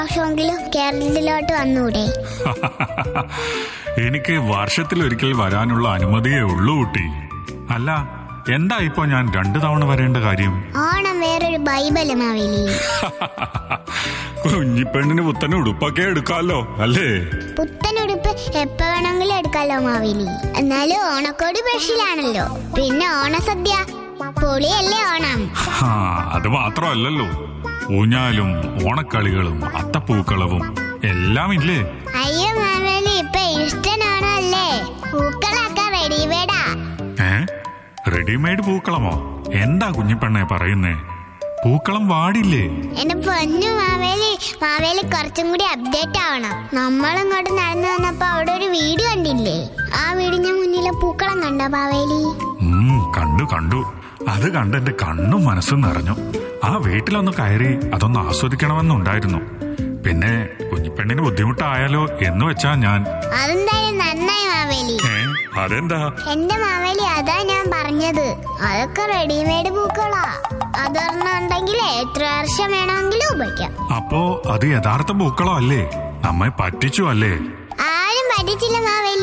പ്രാവശ്യമെങ്കിലും കേരളത്തിലോട്ട് വന്നൂടെ എനിക്ക് വർഷത്തിലൊരിക്കൽ വരാനുള്ള അനുമതിയേ ഉള്ളൂ കുട്ടി അല്ല എന്താ ഇപ്പൊ ഞാൻ രണ്ടു തവണ വരേണ്ട കാര്യം ഓണം വേറൊരു ബൈബല് മാവേലി കുഞ്ഞിപ്പെണ്ണിന് പുത്തന് ഉടുപ്പൊക്കെ എടുക്കാലോ അല്ലേ പുത്തനുടുപ്പ് എപ്പ വേണമെങ്കിലും എടുക്കാലോ മാവേലി എന്നാലും ഓണക്കോടി സ്പെഷ്യലാണല്ലോ പിന്നെ ഓണസദ്യ പൊളിയല്ലേ ഓണം ആ അത് മാത്രമല്ലല്ലോ ഊഞ്ഞാലും ഓണക്കളികളും അത്തപ്പൂക്കളവും എല്ലാം ഇല്ലേ അയ്യോ മാവേലി ഇപ്പൊ ഇഷ്ടനാണോ അല്ലേ പൂക്കളൊക്കെ റെഡിമേഡാ ഏ റെഡിമെയ്ഡ് പൂക്കളമോ എന്താ കുഞ്ഞിപ്പെണ്ണെ പറയുന്നേ പൂക്കളം വാടില്ലേ എന്റെ പൊന്നു മാവേലി മാവേലി കുറച്ചും കൂടി അപ്ഡേറ്റ് ആവണം നമ്മളിങ്ങോട്ട് നടന്നു വന്നപ്പോ അവിടെ ഒരു വീട് കണ്ടില്ലേ ആ വീടിന്റെ മുന്നിലെ പൂക്കളം കണ്ടോ മാവേലി ഉം കണ്ടു കണ്ടു അത് കണ്ട് എന്റെ കണ്ണും മനസ്സും നിറഞ്ഞു ആ വീട്ടിലൊന്ന് കയറി അതൊന്ന് ആസ്വദിക്കണമെന്നുണ്ടായിരുന്നു പിന്നെ കുഞ്ഞിപ്പെണ്ണിന് ബുദ്ധിമുട്ടായാലോ എന്ന് വെച്ചാ ഞാൻ അതെന്തായാലും നന്നായി മാവേലി ഏ അതെന്താ എന്റെ മാവേലി അതാ ഞാൻ പറഞ്ഞത് അതൊക്കെ റെഡിമെയ്ഡ് പൂക്കളാ അതൊരെണ്ണം ഉണ്ടെങ്കിൽ എത്ര വർഷം വേണമെങ്കിലും ഉപയോഗിക്കാം അപ്പോ അത് യഥാർത്ഥ പൂക്കളം അല്ലേ നമ്മെ പറ്റിച്ചു അല്ലേ ആരും പഠിച്ചില്ല മാവേലി